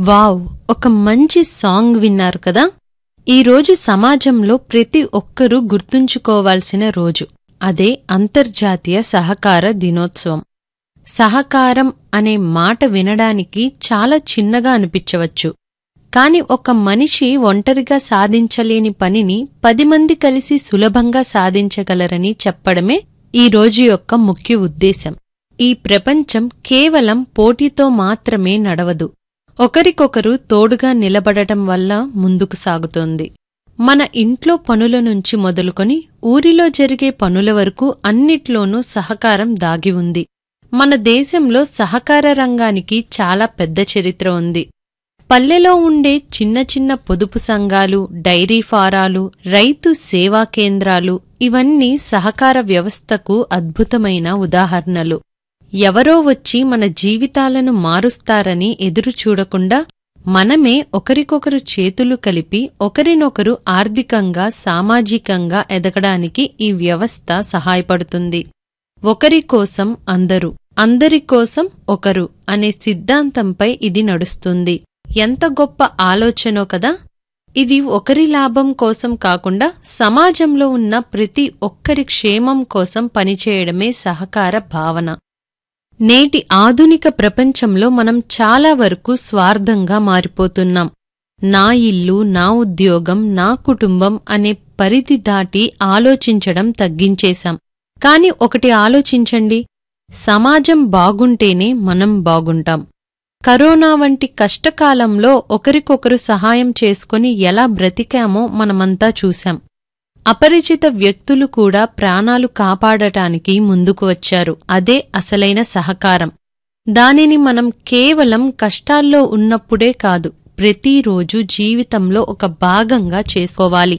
wow ఒక మంచి song విన్నారు కదా ఈరోజు సమాజంలో ప్రతి ఒక్కరూ గుర్తుంచుకోవాల్సిన రోజు అదే అంతర్జాతీయ సహకార దినోత్సవం సహకారం అనే మాట వినడానికి చాలా చిన్నగా అనిపించవచ్చు కాని ఒక మనిషి ఒంటరిగా సాధించలేని పనిని పది మంది కలిసి సులభంగా సాధించగలరని చెప్పడమే ఈ రోజు యొక్క ముఖ్య ఉద్దేశం ఈ ప్రపంచం కేవలం పోటీతో మాత్రమే నడవదు ఒకరికొకరు తోడుగా నిలబడటం వల్ల ముందుకు సాగుతోంది మన ఇంట్లో పనుల నుంచి మొదలుకొని ఊరిలో జరిగే పనుల వరకు అన్నిట్లోనూ సహకారం దాగి ఉంది మన దేశంలో సహకార రంగానికి చాలా పెద్ద చరిత్ర ఉంది పల్లెలో ఉండే చిన్న చిన్న పొదుపు సంఘాలు డైరీ ఫారాలు రైతు సేవా కేంద్రాలు ఇవన్నీ సహకార వ్యవస్థకు అద్భుతమైన ఉదాహరణలు ఎవరో వచ్చి మన జీవితాలను మారుస్తారని ఎదురు చూడకుండా మనమే ఒకరికొకరు చేతులు కలిపి ఒకరినొకరు ఆర్థికంగా సామాజికంగా ఎదగడానికి ఈ వ్యవస్థ సహాయపడుతుంది ఒకరి కోసం అందరూ అందరి కోసం ఒకరు అనే సిద్ధాంతంపై ఇది నడుస్తుంది ఎంత గొప్ప ఆలోచనో కదా ఇది ఒకరి లాభం కోసం కాకుండా సమాజంలో ఉన్న ప్రతి ఒక్కరి క్షేమం కోసం పనిచేయడమే సహకార భావన నేటి ఆధునిక ప్రపంచంలో మనం చాలా వరకు స్వార్థంగా మారిపోతున్నాం నా ఇల్లు నా ఉద్యోగం నా కుటుంబం అనే పరిధి దాటి ఆలోచించడం తగ్గించేశాం కాని ఒకటి ఆలోచించండి సమాజం బాగుంటేనే మనం బాగుంటాం కరోనా వంటి కష్టకాలంలో ఒకరికొకరు సహాయం చేసుకుని ఎలా బ్రతికామో మనమంతా చూశాం అపరిచిత వ్యక్తులు కూడా ప్రాణాలు కాపాడటానికి ముందుకు వచ్చారు అదే అసలైన సహకారం దానిని మనం కేవలం కష్టాల్లో ఉన్నప్పుడే కాదు ప్రతిరోజు జీవితంలో ఒక భాగంగా చేసుకోవాలి